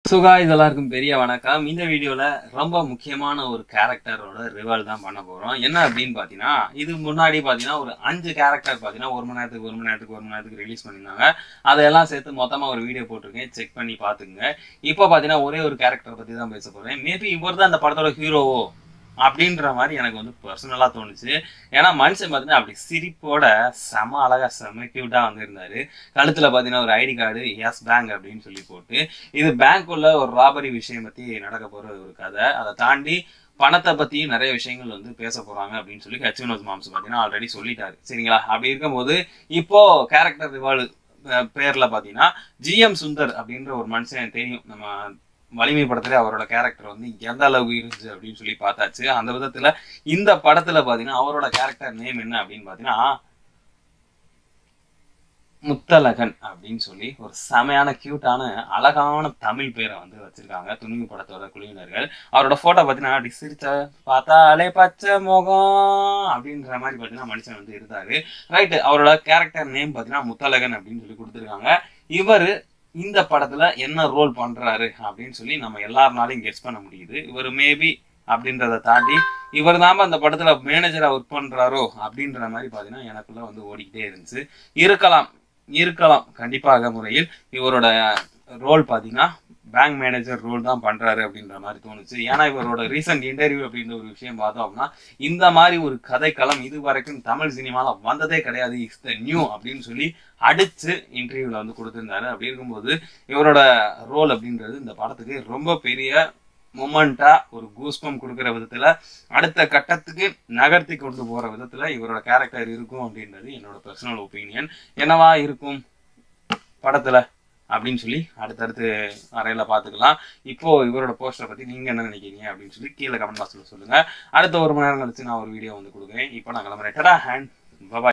சுகா இது எல்லாருக்கும் பெரிய வணக்கம் இந்த வீடியோல ரொம்ப முக்கியமான ஒரு கேரக்டரோட ரிவல் தான் பண்ண போறோம் என்ன அப்படின்னு பாத்தீங்கன்னா இது முன்னாடி பாத்தீங்கன்னா ஒரு அஞ்சு கேரக்டர் பாத்தீங்கன்னா ஒரு மணி நேரத்துக்கு ஒரு மணி நேரத்துக்கு ஒரு மணி நேரத்துக்கு ரிலீஸ் பண்ணியிருந்தாங்க அதையெல்லாம் சேர்த்து மொத்தமா ஒரு வீடியோ போட்டிருக்கேன் செக் பண்ணி பாத்துங்க இப்போ பாத்தீங்கன்னா ஒரே ஒரு கேரக்டர் பத்தி தான் பேச போறேன் மேபி இவர் தான் அந்த படத்தோட ஹீரோவோ அப்படின்ற மாதிரி எனக்கு வந்து பர்சனலாக தோணுச்சு ஏன்னா மனுஷன் பார்த்தீங்கன்னா அப்படி சிரிப்போட செம அழகா செம கியூட்டாக வந்திருந்தாரு கழுத்தில் பார்த்தீங்கன்னா ஒரு ஐடி கார்டு எஸ் பேங்க் அப்படின்னு சொல்லி போட்டு இது பேங்க்குள்ள ஒரு ராபரி விஷயம் பற்றி நடக்க போகிற ஒரு கதை அதை தாண்டி பணத்தை பற்றியும் நிறைய விஷயங்கள் வந்து பேச போகிறாங்க அப்படின்னு சொல்லி ஹெச் வினோத் மாம்ஸ் பார்த்தீங்கன்னா ஆல்ரெடி சொல்லிட்டாரு சரிங்களா அப்படி இருக்கும்போது இப்போ கேரக்டர் ரிவால்வ் பேரில் பார்த்தீங்கன்னா ஜிஎம் சுந்தர் அப்படின்ற ஒரு மனுஷன் தெரியும் நம்ம வலிமை படத்துல அவரோட கேரக்டர் வந்து எந்த அளவுக்கு இருந்துச்சு அப்படின்னு சொல்லி பார்த்தாச்சு அந்த விதத்துல இந்த படத்துல பாத்தீங்கன்னா அவரோட கேரக்டர் நேம் என்ன அப்படின்னு பாத்தீங்கன்னா முத்தலகன் அப்படின்னு சொல்லி ஒரு செமையான கியூட்டான அழகான தமிழ் பேரை வந்து வச்சிருக்காங்க துணிவு படத்தோட குழுவினர்கள் அவரோட போட்டோ பார்த்தீங்கன்னா அப்படி சிரிச்ச பார்த்தாலே பச்சை முகம் அப்படின்ற மாதிரி பார்த்தீங்கன்னா மனுஷன் வந்து இருந்தாரு ரைட்டு அவரோட கேரக்டர் நேம் பார்த்தீங்கன்னா முத்தலகன் அப்படின்னு சொல்லி கொடுத்துருக்காங்க இவர் இந்த படத்துல என்ன ரோல் பண்றாரு அப்படின்னு சொல்லி நம்ம எல்லாருனாலையும் கெஸ் பண்ண முடியுது இவர் மேபி அப்படின்றத தாண்டி இவர் தாம அந்த படத்துல மேனேஜரா ஒர்க் பண்றாரோ அப்படின்ற மாதிரி பாத்தீங்கன்னா எனக்குள்ள வந்து ஓடிக்கிட்டே இருந்துச்சு இருக்கலாம் இருக்கலாம் கண்டிப்பாக முறையில் இவரோட ரோல் பாத்தீங்கன்னா பேங்க் மேனேஜர் ரோல் தான் பண்றாரு அப்படின்ற மாதிரி தோணுச்சு ஏன்னா இவரோட ரீசன்ட் இன்டர்வியூ அப்படின்ற ஒரு விஷயம் பார்த்தோம் அப்படின்னா இந்த மாதிரி ஒரு கதைக்களம் இது வரைக்கும் தமிழ் சினிமால வந்ததே கிடையாது இஸ் த நியூ அப்படின்னு சொல்லி அடிச்சு இன்டர்வியூல வந்து கொடுத்திருந்தாரு அப்படி இருக்கும்போது இவரோட ரோல் அப்படின்றது இந்த படத்துக்கு ரொம்ப பெரிய மொமெண்டா ஒரு கூஸ்பம் கொடுக்குற விதத்துல அடுத்த கட்டத்துக்கு நகர்த்தி கொண்டு போற விதத்துல இவரோட கேரக்டர் இருக்கும் அப்படின்றது என்னோட பர்சனல் ஒப்பீனியன் என்னவா இருக்கும் படத்துல அப்படின்னு சொல்லி அடுத்தடுத்து அறையில பாத்துக்கலாம் இப்போ இவரோட போஸ்டரை பத்தி நீங்க என்ன நினைக்கிறீங்க அப்படின்னு சொல்லி கீழே கமெண்ட் பாக்ஸ்ல சொல்லுங்க அடுத்த ஒரு மணி நேரம் கழிச்சு நான் ஒரு வீடியோ வந்து கொடுக்குறேன் இப்போ நான் கிளம்புறேன் டடா ஹேண்ட் பபாய்